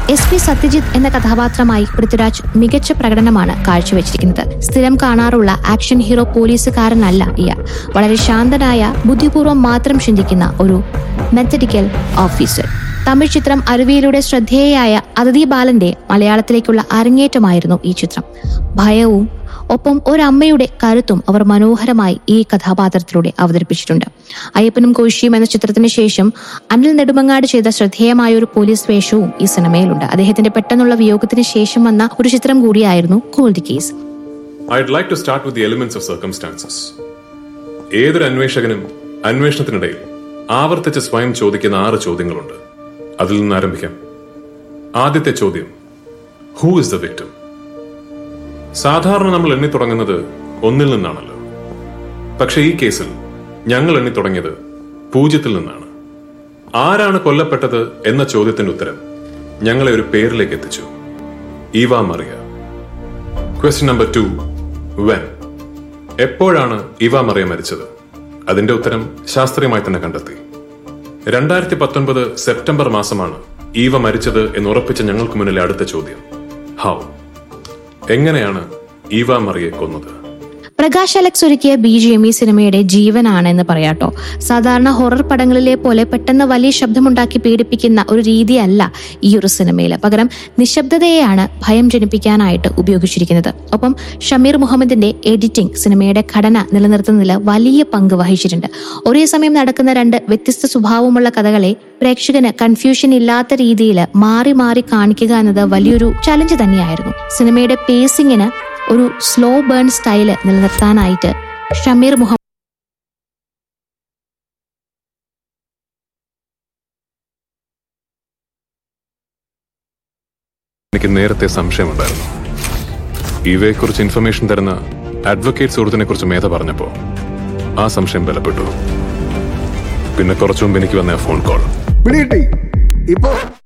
S P Satyajit എന്ന കഥാപാത്രമായി പൃഥ്വിരാജ് മികച്ച പ്രകടനമാണ് കാഴ്ചവെച്ചിരിക്കുന്നത് സ്ഥിരം കാണാറുള്ള ആക്ഷൻ ഹീറോ പോലീസുകാരനല്ല ഇയാൾ വളരെ ശാന്തനായ ബുദ്ധിപൂർവ്വം മാത്രം ചിന്തിക്കുന്ന ഒരു മെത്തഡിക്കൽ ഓഫീസർ തമിഴ് ചിത്രം അരുവിയിലൂടെ ശ്രദ്ധേയയായ അതിഥി ബാലന്റെ മലയാളത്തിലേക്കുള്ള അരങ്ങേറ്റമായിരുന്നു ഈ ചിത്രം ഭയവും ഒപ്പം ഒരമ്മയുടെ കരുത്തും അവർ മനോഹരമായി ഈ കഥാപാത്രത്തിലൂടെ അവതരിപ്പിച്ചിട്ടുണ്ട് അയ്യപ്പനും കോശിയും എന്ന ചിത്രത്തിന് ശേഷം അനിൽ നെടുമങ്ങാട് ചെയ്ത ശ്രദ്ധേയമായ ഒരു പോലീസ് വേഷവും ഈ സിനിമയിലുണ്ട് അദ്ദേഹത്തിന്റെ പെട്ടെന്നുള്ള വിയോഗത്തിന് ശേഷം വന്ന ഒരു ചിത്രം കൂടിയായിരുന്നു cold case I'd like to start with the elements of circumstances. ഏതൊരു അന്വേഷകനും അന്വേഷണത്തിനിടയിൽ ആവർത്തിച്ച് സ്വയം ചോദിക്കുന്ന ആറ് ചോദ്യങ്ങളുണ്ട് അതിൽ നിന്ന് ആരംഭിക്കാം ആദ്യത്തെ ചോദ്യം ഹൂ ഇസ് ദ വിക്ടിം സാധാരണ നമ്മൾ എണ്ണി തുടങ്ങുന്നത് ഒന്നിൽ നിന്നാണല്ലോ പക്ഷെ ഈ കേസിൽ ഞങ്ങൾ എണ്ണി തുടങ്ങിയത് പൂജ്യത്തിൽ നിന്നാണ് ആരാണ് കൊല്ലപ്പെട്ടത് എന്ന ചോദ്യത്തിന്റെ ഉത്തരം ഞങ്ങളെ ഒരു പേരിലേക്ക് എത്തിച്ചു Eva Maria question number two when എപ്പോഴാണ് ഇവ മറിയ മരിച്ചത് അതിന്റെ ഉത്തരം ശാസ്ത്രീയമായി തന്നെ കണ്ടെത്തി രണ്ടായിരത്തി പത്തൊൻപത് സെപ്റ്റംബർ മാസമാണ് ഈവ മരിച്ചത് എന്ന് ഉറപ്പിച്ച ഞങ്ങൾക്ക് മുന്നിലെ അടുത്ത ചോദ്യം ഹൗ എങ്ങനെയാണ് ഈവ മറിയെ കൊന്നത് പ്രകാശ് അലക്സ് ഒരുക്കിയ ബി ജി എം ഈ സിനിമയുടെ ജീവനാണ് എന്ന് പറയാട്ടോ സാധാരണ ഹൊറർ പടങ്ങളിലെ പോലെ പെട്ടെന്ന് വലിയ ശബ്ദമുണ്ടാക്കി പീഡിപ്പിക്കുന്ന ഒരു രീതിയല്ല ഈ ഒരു സിനിമയിൽ പകരം നിശബ്ദതയെയാണ് ഭയം ജനിപ്പിക്കാനായിട്ട് ഉപയോഗിച്ചിരിക്കുന്നത് ഒപ്പം ഷമീർ മുഹമ്മദിന്റെ എഡിറ്റിംഗ് സിനിമയുടെ ഘടന നിലനിർത്തുന്നതിൽ വലിയ പങ്ക് വഹിച്ചിട്ടുണ്ട് ഒരേ സമയം നടക്കുന്ന രണ്ട് വ്യത്യസ്ത സ്വഭാവമുള്ള കഥകളെ പ്രേക്ഷകന് കൺഫ്യൂഷൻ ഇല്ലാത്ത രീതിയിൽ മാറി മാറി കാണിക്കുക എന്നത് വലിയൊരു ചലഞ്ച് തന്നെയായിരുന്നു സിനിമയുടെ പേസിങ്ങിന് ഒരു സ്ലോ ബേൺ സ്റ്റൈല് നിലനിർത്താനായിട്ട് ഷമീർ മുഹമ്മദ് എനിക്ക് നേരത്തെ സംശയമുണ്ടായിരുന്നു ഇവയെക്കുറിച്ച് ഇൻഫർമേഷൻ തരുന്ന അഡ്വക്കേറ്റ് സുഹൃത്തിനെ കുറിച്ച് മേധ പറഞ്ഞപ്പോ ആ സംശയം ബലപ്പെട്ടു പിന്നെ കുറച്ചു മുമ്പ് എനിക്ക് വന്ന ആ ഫോൺ കോൾ പിടികിട്ടി ഇപ്പോ